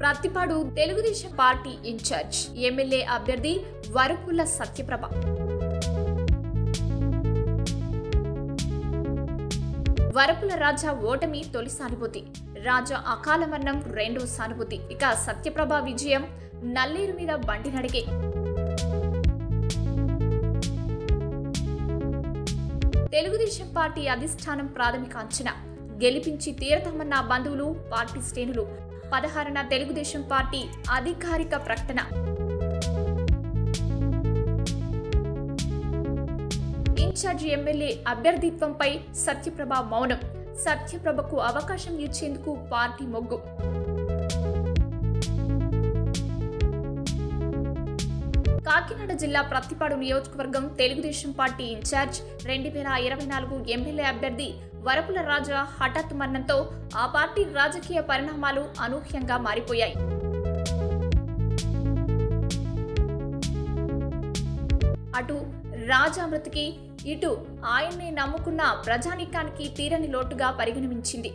Prathipadu Telugu Desam party incharge MLA అభ్యర్థి వరపుల సత్యప్రభ వరపుల రాజా ఓటమి తొలి సానుభూతి రాజా అకాల మరణం రెండో సానుభూతి ఇక సత్యప్రభ విజయం నల్లేరు మీద బండి నడిగే తెలుగుదేశం పార్టీ అధిష్టానం ప్రాథమిక అంచనా గెలిపించి తీరతామన్న బంధువులు పార్టీ శ్రేణులు పదహారున తెలుగుదేశం పార్టీ అధికారిక ప్రకటన ఇన్ఛార్జి ఎమ్మెల్యే అభ్యర్థిత్వంపై సత్యప్రభ మౌనం సత్యప్రభకు అవకాశం ఇచ్చేందుకు పార్టీ మొగ్గు కాకినాడ జిల్లా ప్రత్తిపాడు నియోజకవర్గం తెలుగుదేశం పార్టీ ఇన్ఛార్జ్ రెండు వేల ఇరవై నాలుగు ఎమ్మెల్యే అభ్యర్థి వరపుల రాజా హఠాత్ మరణంతో ఆ పార్టీ రాజకీయ పరిణామాలు అనూహ్యంగా మారిపోయాయి అటు రాజా మృతికి ఇటు ఆయన్నే నమ్ముకున్న ప్రజానీకానికి తీరని లోటుగా పరిగణించింది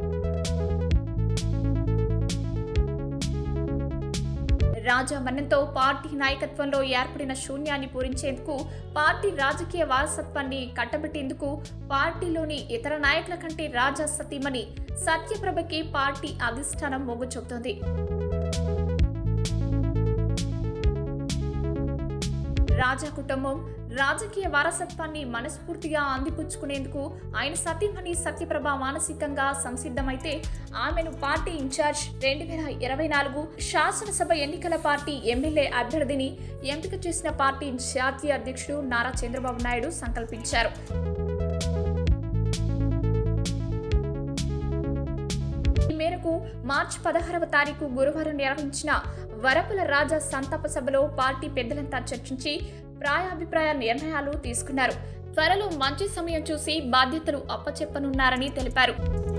రాజా మరణంతో పార్టీ నాయకత్వంలో ఏర్పడిన శూన్యాన్ని పూరించేందుకు పార్టీ రాజకీయ వారసత్వాన్ని కట్టబెట్టేందుకు పార్టీలోని ఇతర నాయకుల కంటే రాజా సతీమణి సత్యప్రభకి పార్టీ అధిష్టానం మొగ్గు చూపుతోంది రాజా కుటుంబం రాజకీయ వారసత్వాన్ని మనస్ఫూర్తిగా అందిపుచ్చుకునేందుకు ఆయన సతీమణి సత్యప్రభ మానసికంగా సంసిద్ధమైతే ఆమెను పార్టీ ఇన్ఛార్జ్ రెండు వేల ఇరవై నాలుగు శాసనసభ ఎన్నికల పార్టీ ఎమ్మెల్యే అభ్యర్థిని ఎంపిక చేసిన పార్టీ జాతీయ అధ్యక్షుడు నారా చంద్రబాబు నాయుడు సంకల్పించారు ఈ మేరకు మార్చి పదహారవ తారీఖు గురువారం నిర్వహించిన వరపుల రాజా సంతాప సభలో పార్టీ పెద్దలంతా చర్చించి ప్రాయాభిప్రాయ నిర్ణయాలు తీసుకున్నారు త్వరలో మంచి సమయం చూసి బాధ్యతలు అప్పచెప్పనున్నారని తెలిపారు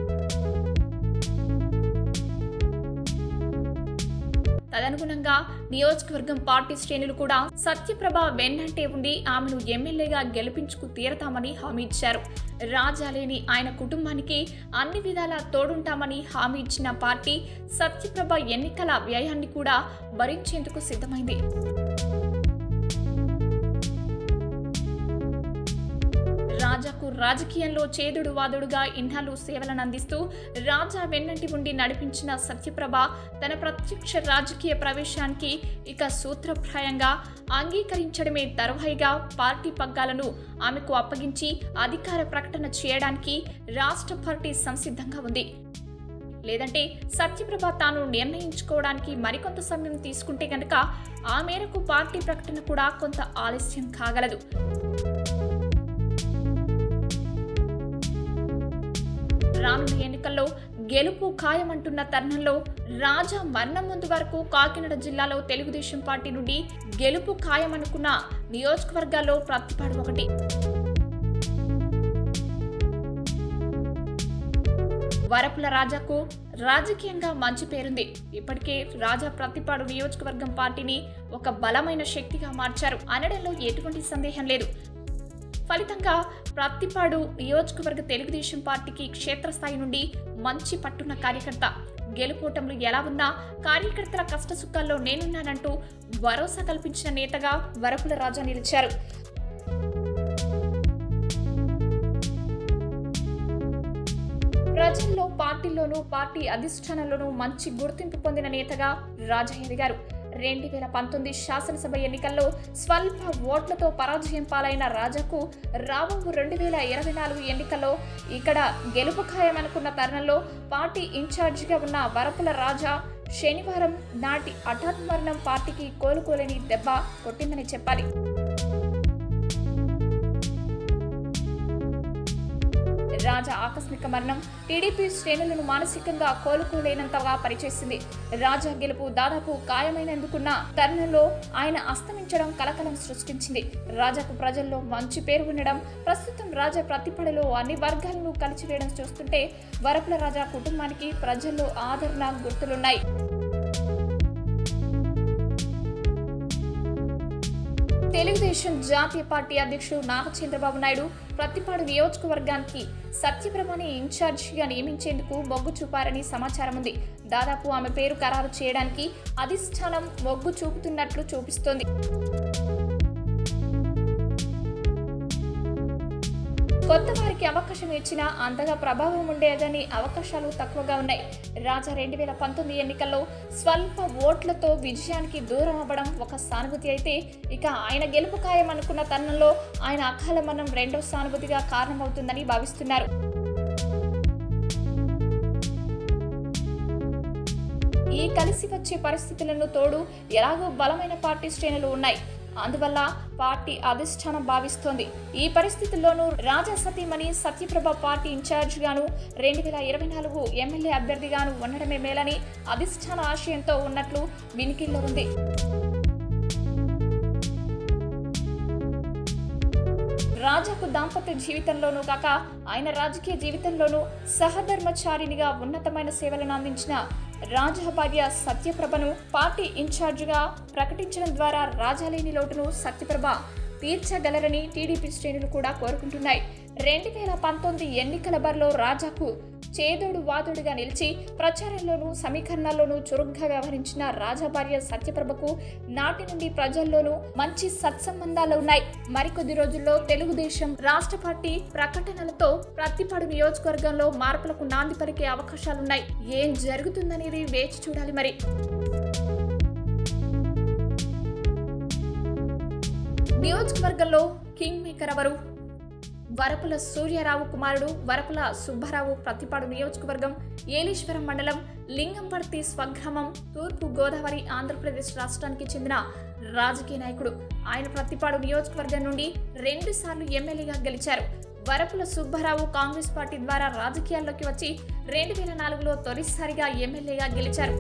తదనుగుణంగా నియోజకవర్గం పార్టీ శ్రేణులు కూడా సత్యప్రభ వెన్నంటే ఉండి ఆమెను ఎమ్మెల్యేగా గెలిపించుకు తీరతామని హామీ ఇచ్చారు రాజా లేని ఆయన కుటుంబానికి అన్ని విధాలా తోడుంటామని హామీ ఇచ్చిన పార్టీ సత్యప్రభ ఎన్నికల వ్యయాన్ని కూడా భరించేందుకు సిద్ధమైంది రాజాకు రాజకీయంలో చేదుడు వాదుడుగా ఇన్నాళ్ళు సేవలను అందిస్తూ రాజా వెన్నంటి ఉండి నడిపించిన సత్యప్రభ తన ప్రత్యక్ష రాజకీయ ప్రవేశానికి ఇక సూత్రప్రాయంగా అంగీకరించడమే తరువాయిగా పార్టీ పగ్గాలను ఆమెకు అప్పగించి అధికార ప్రకటన చేయడానికి రాష్ట్ర పార్టీ సంసిద్ధంగా ఉంది లేదంటే సత్యప్రభ తాను నిర్ణయించుకోవడానికి మరికొంత సమయం తీసుకుంటే గనక ఆ మేరకు పార్టీ ప్రకటన కూడా కొంత ఆలస్యం కాగలదు రానున్న ఎన్నికల్లో గెలుపు ఖాయమంటున్న తరుణంలో రాజా మరణం ముందు వరకు కాకినాడ జిల్లాలో తెలుగుదేశం పార్టీ నుండి గెలుపు ఖాయమనుకున్న నియోజకవర్గాల్లో ప్రతిపాడు ఒకటి వరపుల రాజాకు రాజకీయంగా మంచి పేరుంది ఇప్పటికే రాజా ప్రతిపాడు నియోజకవర్గం పార్టీని ఒక బలమైన శక్తిగా మార్చారు అనడంలో ఎటువంటి సందేహం లేదు ఫలితంగా ప్రత్తిపాడు నియోజకవర్గ తెలుగుదేశం పార్టీకి క్షేత్రస్థాయి నుండి మంచి పట్టున్న కార్యకర్త గెలుపోటములు ఎలా ఉన్నా కార్యకర్తల కష్టసుఖాల్లో నేనున్నానంటూ భరోసా కల్పించిన నేతగా వరపుల రాజా నిలిచారు ప్రజల్లో పార్టీలోనూ పార్టీ అధిష్టానంలోనూ మంచి గుర్తింపు పొందిన నేతగా రాజా ఎదిగారు రెండు వేల పంతొమ్మిది శాసనసభ ఎన్నికల్లో స్వల్ప ఓట్లతో పరాజయం పాలైన రాజాకు రాబోవు రెండు వేల ఇరవై నాలుగు ఎన్నికల్లో ఇక్కడ గెలుపు ఖాయమనుకున్న తరుణంలో పార్టీ ఇన్ఛార్జిగా ఉన్న వరపుల రాజా శనివారం నాటి హఠాత్ మరణం పార్టీకి కోలుకోలేని దెబ్బ కొట్టిందని చెప్పాలి రాజా ఆకస్మిక మరణం టీడీపీ శ్రేణులను మానసికంగా కోలుకోలేనంతగా పనిచేసింది రాజా గెలుపు దాదాపు ఖాయమైనందుకున్న తరుణంలో ఆయన అస్తమించడం కలకలం సృష్టించింది రాజాకు ప్రజల్లో మంచి పేరు ఉండడం ప్రస్తుతం రాజా ప్రతిపడలో అన్ని వర్గాలను కలిసివేయడం చూస్తుంటే వరపుల రాజా కుటుంబానికి ప్రజల్లో ఆదరణ గుర్తులున్నాయి తెలుగుదేశం జాతీయ పార్టీ అధ్యక్షుడు నాగ చంద్రబాబు నాయుడు ప్రతిపాడు నియోజకవర్గానికి సత్యప్రభని ఇన్ఛార్జిగా నియమించేందుకు మొగ్గు చూపారని సమాచారం ఉంది దాదాపు ఆమె పేరు ఖరారు చేయడానికి అధిష్టానం మొగ్గు చూపుతున్నట్లు చూపిస్తోంది కొత్త వారికి అవకాశం ఇచ్చినా అంతగా ప్రభావం ఉండేదని అవకాశాలు తక్కువగా ఉన్నాయి రాజా రెండు వేల పంతొమ్మిది ఎన్నికల్లో స్వల్ప ఓట్లతో విజయానికి దూరం అవ్వడం ఒక సానుభూతి అయితే ఇక ఆయన గెలుపు ఖాయం అనుకున్న తరుణంలో ఆయన అకాల మరణం రెండో సానుభూతిగా కారణమవుతుందని భావిస్తున్నారు ఈ కలిసి వచ్చే పరిస్థితులను తోడు ఎలాగో బలమైన పార్టీ శ్రేణులు ఉన్నాయి అందువల్ల పార్టీ అధిష్టానం భావిస్తోంది ఈ పరిస్థితుల్లోనూ రాజా సతీమణి సత్యప్రభ పార్టీ ఇన్ఛార్జిగాను రెండు వేల ఇరవై నాలుగు ఎమ్మెల్యే అభ్యర్థిగాను ఉండడమే మేలని అధిష్టాన ఆశయంతో ఉన్నట్లు వినికిల్లో ఉంది రాజాకు దాంపత్య జీవితంలోనూ కాక ఆయన రాజకీయ జీవితంలోనూ సహధర్మచారినిగా ఉన్నతమైన సేవలను అందించిన రాజా భార్య సత్యప్రభను పార్టీ ఇన్ఛార్జిగా ప్రకటించడం ద్వారా రాజాలేని లోటును సత్యప్రభ తీర్చగలరని టీడీపీ శ్రేణులు కూడా కోరుకుంటున్నాయి రెండు వేల పంతొమ్మిది ఎన్నికల బరిలో రాజాకు చేదోడు వాదుడుగా నిలిచి ప్రచారంలోనూ సమీకరణాల్లోనూ చురుగ్గా వ్యవహరించిన రాజా భార్య సత్యప్రభకు నాటి నుండి ప్రజల్లోనూ మంచి సత్సంబంధాలు ఉన్నాయి మరికొద్ది రోజుల్లో తెలుగుదేశం రాష్ట్ర పార్టీ ప్రకటనలతో ప్రతిపాడు నియోజకవర్గంలో మార్పులకు నాంది పలికే అవకాశాలున్నాయి ఏం జరుగుతుందనేది వేచి చూడాలి మరి నియోజకవర్గంలో కింగ్ మేకర్ ఎవరు వరపుల సూర్యారావు కుమారుడు వరపుల సుబ్బారావు ప్రతిపాడు నియోజకవర్గం ఏలేశ్వరం మండలం లింగంపర్తి స్వగ్రామం తూర్పు గోదావరి ఆంధ్రప్రదేశ్ రాష్ట్రానికి చెందిన రాజకీయ నాయకుడు ఆయన ప్రతిపాడు నియోజకవర్గం నుండి రెండు సార్లు ఎమ్మెల్యేగా గెలిచారు వరపుల సుబ్బారావు కాంగ్రెస్ పార్టీ ద్వారా రాజకీయాల్లోకి వచ్చి రెండు వేల నాలుగులో తొలిసారిగా ఎమ్మెల్యేగా గెలిచారు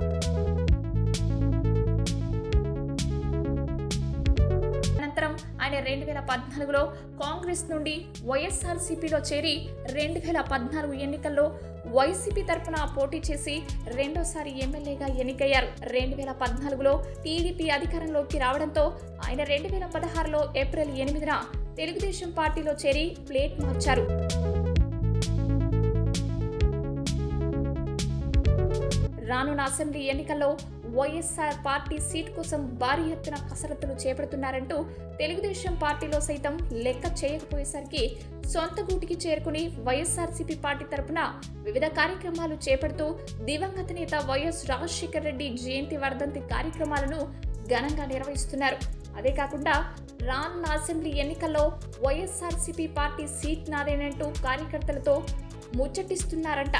అనంతరం ఆయన రెండు వేల పద్నాలుగులో కాంగ్రెస్ నుండి వైఎస్ఆర్సీపీలో చేరి రెండు వేల పద్నాలుగు ఎన్నికల్లో వైసీపీ తరఫున పోటీ చేసి రెండోసారి ఎమ్మెల్యేగా ఎన్నికయ్యారు రెండు వేల పద్నాలుగులో టీడీపీ అధికారంలోకి రావడంతో ఆయన రెండు వేల పదహారులో ఏప్రిల్ ఎనిమిదిన తెలుగుదేశం పార్టీలో చేరి ప్లేట్ మార్చారు రానున్న అసెంబ్లీ ఎన్నికల్లో వైఎస్ఆర్ పార్టీ సీట్ కోసం భారీ ఎత్తున కసరత్తులు చేపడుతున్నారంటూ తెలుగుదేశం పార్టీలో సైతం లెక్క చేయకపోయేసరికి సొంత గూటికి చేరుకుని వైఎస్ఆర్సీపీ పార్టీ తరపున వివిధ కార్యక్రమాలు చేపడుతూ దివంగత నేత వైఎస్ రాజశేఖర రెడ్డి జయంతి వర్ధంతి కార్యక్రమాలను ఘనంగా నిర్వహిస్తున్నారు అదే కాకుండా రానున్న అసెంబ్లీ ఎన్నికల్లో వైఎస్ఆర్సీపీ పార్టీ సీట్ నాదేనంటూ కార్యకర్తలతో ముచ్చటిస్తున్నారంట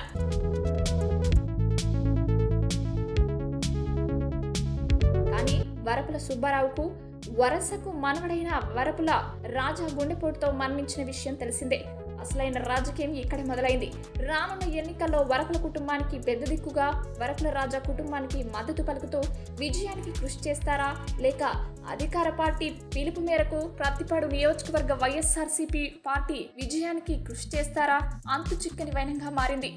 కానీ వరపుల సుబ్బారావుకు వరసకు మనవడైన వరపుల రాజా గుండెపోటుతో మరణించిన విషయం తెలిసిందే అసలైన రాజకీయం ఇక్కడ మొదలైంది రానున్న ఎన్నికల్లో వరపుల కుటుంబానికి పెద్ద దిక్కుగా వరపుల రాజా కుటుంబానికి మద్దతు పలుకుతూ విజయానికి కృషి చేస్తారా లేక అధికార పార్టీ పిలుపు మేరకు ప్రతిపాడు నియోజకవర్గ వైఎస్ఆర్సీపీ పార్టీ విజయానికి కృషి చేస్తారా అంతు చిక్కని వైనంగా మారింది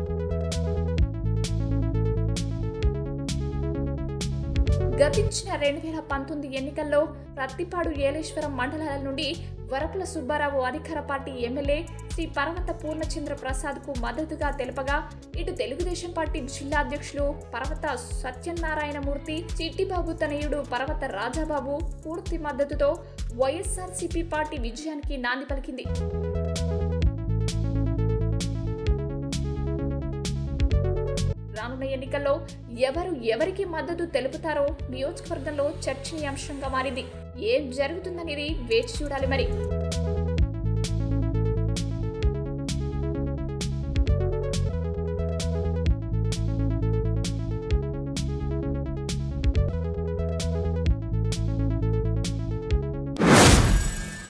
గతించిన రెండు వేల పంతొమ్మిది ఎన్నికల్లో ప్రత్తిపాడు ఏలేశ్వరం మండలాల నుండి వరపుల సుబ్బారావు అధికార పార్టీ ఎమ్మెల్యే శ్రీ పర్వత పూర్ణచంద్ర ప్రసాద్ కు మద్దతుగా తెలుపగా ఇటు తెలుగుదేశం పార్టీ జిల్లా అధ్యక్షులు పర్వత సత్యనారాయణమూర్తి చిట్టిబాబు తనయుడు పర్వత రాజాబాబు పూర్తి మద్దతుతో వైఎస్ఆర్సీపీ పార్టీ విజయానికి నాంది పలికింది రానున్న ఎన్నికల్లో ఎవరు ఎవరికి మద్దతు తెలుపుతారో నియోజకవర్గంలో చర్చనీయాంశంగా మారింది ఏం జరుగుతుందనేది వేచి చూడాలి మరి